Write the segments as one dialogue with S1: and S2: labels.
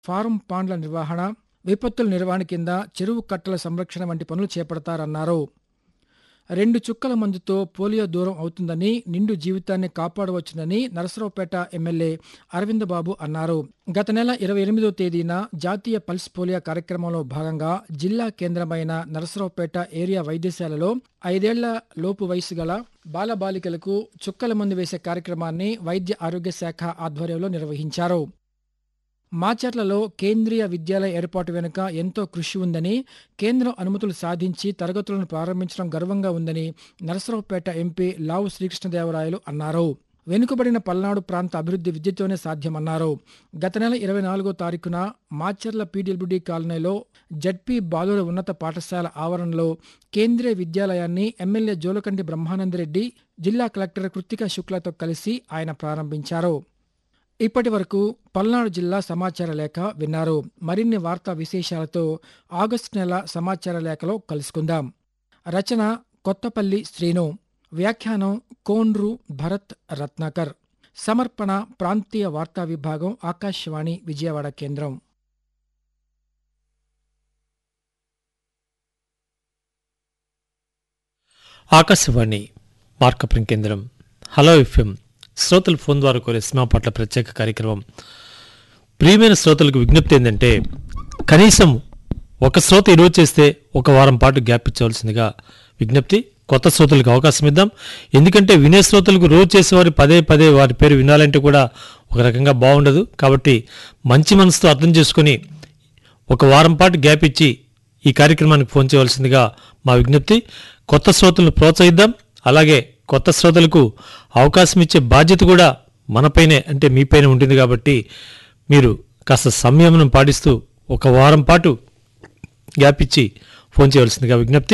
S1: Form పాండ్ల నిర్వహణ విపత్తుల నిర్వహణ కింద చెరువు కట్టల సంరక్షణ వంటి పనులు చేపడతారన్నారు రెండు చుక్కల మందుతో పోలియో దూరం అవుతుందని నిండు జీవితాన్ని కాపాడవచ్చునని నరసరావుపేట ఎమ్మెల్యే అరవింద్ బాబు అన్నారు గత నెల ఇరవై ఎనిమిదో తేదీన జాతీయ పల్స్ పోలియో కార్యక్రమంలో భాగంగా జిల్లా కేంద్రమైన నరసరావుపేట ఏరియా వైద్యశాలలో ఐదేళ్ల లోపు వయసు గల బాలబాలికలకు చుక్కల మందు వేసే కార్యక్రమాన్ని వైద్య ఆరోగ్య శాఖ ఆధ్వర్యంలో నిర్వహించారు మాచర్లలో కేంద్రీయ విద్యాలయ ఏర్పాటు వెనుక ఎంతో కృషి ఉందని కేంద్రం అనుమతులు సాధించి తరగతులను ప్రారంభించడం గర్వంగా ఉందని నరసరావుపేట ఎంపీ లావు శ్రీకృష్ణదేవరాయలు అన్నారు వెనుకబడిన పల్నాడు ప్రాంత అభివృద్ధి విద్యతోనే సాధ్యమన్నారు గత నెల ఇరవై నాలుగో తారీఖున మాచర్ల పీడబ్ల్యూడీ కాలనీలో జడ్పీ బాలుర ఉన్నత పాఠశాల ఆవరణలో కేంద్రీయ విద్యాలయాన్ని ఎమ్మెల్యే జోలకంటి బ్రహ్మానందరెడ్డి జిల్లా కలెక్టర్ కృత్తిక శుక్లతో కలిసి ఆయన ప్రారంభించారు ఇప్పటి వరకు పల్నాడు జిల్లా సమాచార లేఖ విన్నారు మరిన్ని వార్తా విశేషాలతో ఆగస్టు నెల సమాచార లేఖలో కలుసుకుందాం రచన కొత్తపల్లి శ్రీను వ్యాఖ్యానం కోండ్రు భరత్ రత్నాకర్ సమర్పణ ప్రాంతీయ వార్తా విభాగం ఆకాశవాణి విజయవాడ కేంద్రం
S2: ఆకాశవాణి మార్కప్రం కేంద్రం హలో ఎఫ్ఎం శ్రోతలు ఫోన్ ద్వారా కోరే సినిమా పట్ల ప్రత్యేక కార్యక్రమం ప్రియమైన శ్రోతలకు విజ్ఞప్తి ఏంటంటే కనీసం ఒక శ్రోత ఈరోజు చేస్తే ఒక వారం పాటు గ్యాప్ ఇచ్చవలసిందిగా విజ్ఞప్తి కొత్త శ్రోతలకు అవకాశం ఇద్దాం ఎందుకంటే వినే శ్రోతలకు రోజు చేసేవారు పదే పదే వారి పేరు వినాలంటే కూడా ఒక రకంగా బాగుండదు కాబట్టి మంచి మనసుతో అర్థం చేసుకొని ఒక వారం పాటు గ్యాప్ ఇచ్చి ఈ కార్యక్రమానికి ఫోన్ చేయవలసిందిగా మా విజ్ఞప్తి కొత్త శ్రోతలను ప్రోత్సహిద్దాం అలాగే కొత్త శ్రోతలకు అవకాశం ఇచ్చే బాధ్యత కూడా మనపైనే అంటే మీపైన ఉంటుంది కాబట్టి మీరు కాస్త సంయమనం పాటిస్తూ ఒక వారం పాటు గ్యాప్ ఇచ్చి ఫోన్ చేయవలసిందిగా విజ్ఞప్తి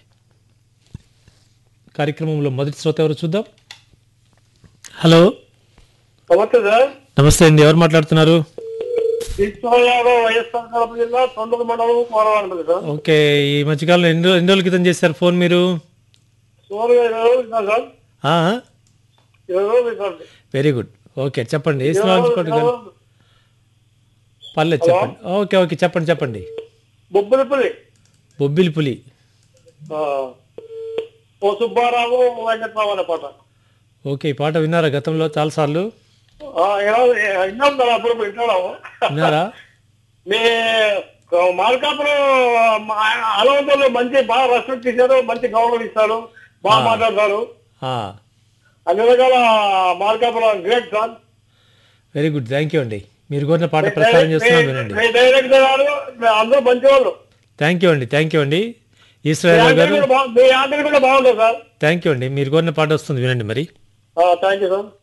S2: కార్యక్రమంలో మొదటి శ్రోత ఎవరు చూద్దాం హలో
S3: నమస్తే సార్
S2: నమస్తే అండి ఎవరు మాట్లాడుతున్నారు
S3: కృష్ణయాదవ్ వైఎస్ఆర్ కడప జిల్లా తొండూరు మండలం కోరవాలంటది సార్
S2: ఓకే ఈ మధ్యకాలంలో ఎన్ని రో- ఎన్ని రోజుల క్రితం చేశారు ఫోన్ మీరు
S3: సోరు ఇరవై రోజులు ఇస్తాను సార్
S2: ఆ?
S3: ఇరవై రోజులు ఇస్తాను
S2: వెరీ గుడ్ ఓకే చెప్పండి ఏ సినిమా నుంచి కొట్టుకు పర్లేదు చెప్పండి ఓకే ఓకే చెప్పండి చెప్పండి
S3: బొబ్బులిపల్లి
S2: బొబ్బిలి పులి
S3: ఆ, ఓ సుబ్బారావు వెంకట్రావు అనే పాట
S2: ఓకే ఈ పాట విన్నారా గతంలో చాలాసార్లు
S3: ఆ, ఎలా- విన్నాం కదా అప్పుడు వింటున్నాము
S2: విన్నారా
S3: మీ మార్కాపురం అలవంతులు మంచి బాగా రెస్పెక్ట్ ఇచ్చారు మంచి గౌరవం ఇస్తారు బాగా మాట్లాడతారు
S2: ఆ,
S3: అన్ని రకాల Markapuram great sir
S2: very good thank you అండి మీరు కోరిన పాట ప్రసారం చేస్తున్నాం వినండి
S3: మీ డైరెక్టర్ గారు అందరూ మంచి వాళ్ళు
S2: థ్యాంక్ యూ అండి థ్యాంక్ యూ అండి ఈశ్వరరావు గారు
S3: మీ ఆంధ్ర కూడా బాగుంటుంది సార్
S2: థ్యాంక్ యూ అండి మీరు కోరిన పాట వస్తుంది వినండి మరి
S3: థ్యాంక్ యూ సార్